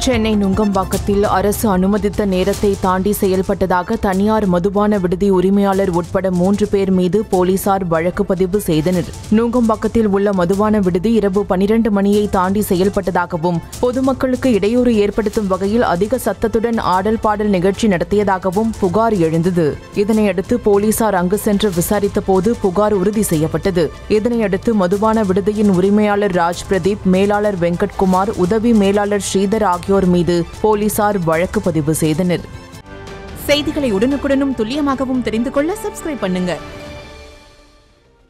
சென்னை நுங்கம்பாக்கத்தில் அரசு அனுமதித்த நேரத்தை தாண்டி செயல்பட்டதாக தனியார் மதுபான விடுதி உரிமையாளர் உட்பட மூன்று பேர் மீது போலீசார் வழக்கு பதிவு செய்தனர் நுங்கம்பாக்கத்தில் உள்ள மதுபான விடுதி இரவு பனிரண்டு மணியை தாண்டி செயல்பட்டதாகவும் பொதுமக்களுக்கு இடையூறு ஏற்படுத்தும் வகையில் அதிக சத்தத்துடன் ஆடல் பாடல் நிகழ்ச்சி நடத்தியதாகவும் புகார் எழுந்தது இதனையடுத்து போலீசார் அங்கு சென்று விசாரித்த போது புகார் உறுதி செய்யப்பட்டது இதனையடுத்து மதுபான விடுதியின் உரிமையாளர் ராஜ் பிரதீப் மேலாளர் வெங்கட்குமார் உதவி மேலாளர் ஸ்ரீதர் ஆகியோர் மீது போலீசார் வழக்கு பதிவு செய்தனர் செய்திகளை உடனுக்குடனும் துல்லியமாகவும் தெரிந்து கொள்ள சப்ஸ்கிரைப் பண்ணுங்க